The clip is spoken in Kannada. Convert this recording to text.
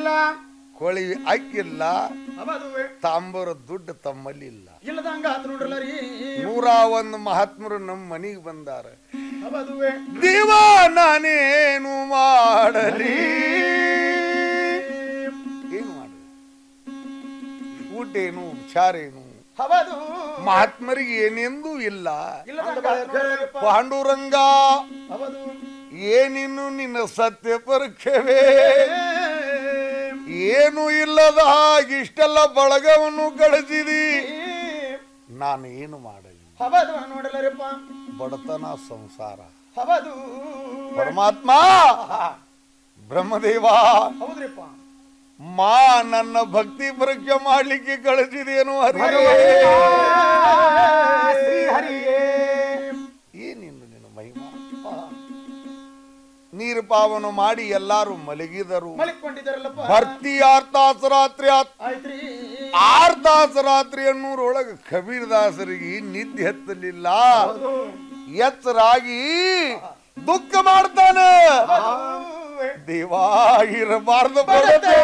ಕೊಳಿ ಅಕ್ಕಿಲ್ಲ ಅವದುವೆ ತಾಂಬರ ದುಡ್ಡು ತಮ್ಮಲ್ಲಿ ಇಲ್ಲ ಇಲ್ಲದಂಗ ಆತು ನೋಡ್ರಲ್ಲ ರೀ ನೂರ ಒಂದು ಮಹಾತ್ಮರು ನಮ್ಮ ಮನೆಗೆ ಬಂದಾರ ಅವದುವೆ ದೇವ ನಾನೇನು ಮಾಡಲಿ ಏನು ಮಾಡಲಿ ಊಟ ಏನು ಉಪಚಾರ ಏನು ಹವದು ಮಹಾತ್ಮರಿಗೆ ಏನೆಂದೂ ಇಲ್ಲ ಇಲ್ಲದಂಗ ಆತು ನೋಡ್ರಲ್ಲಪ್ಪ. ಪಾಂಡುರಂಗ ಹವದು ಏನಿನ್ನು ನಿನ್ನ ಸತ್ಯ ಪರೀಕ್ಷೆವೇ ಏನು ಇಲ್ಲದ ಹಾಗೆ ಇಷ್ಟೆಲ್ಲ ಬಳಗವನ್ನು ಕಳಿಸಿದಿ ನಾನು ಏನು ಮಾಡಲಿ ಹವದು ನೋಡಲ್ಲರಪ್ಪ ಬಡತನ ಸಂಸಾರ ಹವದು ಪರಮಾತ್ಮ ಬ್ರಹ್ಮದೇವ ಹೌದ್ರಿಪ್ಪ ಮಾ ನನ್ನ ಭಕ್ತಿ ಪರೀಕ್ಷೆ ಮಾಡ್ಲಿಕ್ಕೆ ಕಳಿಸಿದೇನು ಹರಿ ಶ್ರೀಹರಿಯೇ ಏನಿನ್ನು ನಿನ್ನ ಮಹಿಮಾ ನೀರು ಪಾವನ ಮಾಡಿ ಎಲ್ಲಾರು ಮಲಗಿದರು ಮಲಿಕೊಂಡಿದ್ದಾರಲ್ಲಪ್ಪ ಭರ್ತಿ ಆರ್ತಾಸರಾತ್ರಿ ಆತ್ ಆಯ್ತ್ರಿ ಆರ್ತಾಸರಾತ್ರಿ ಅನ್ನೂರೊಳಗೆ ಕಬೀರದಾಸರಿಗೆ ನಿದ್ದೆ ಹತ್ತಲಿಲ್ಲ ಹೌದು ಎಚ್ಚರಾಗಿ ದುಃಖ ಮಾಡ್ತಾನೆ ಹೌದು. ದೇವಾ ಇರಬಾರ್ದು ಬಡತೆ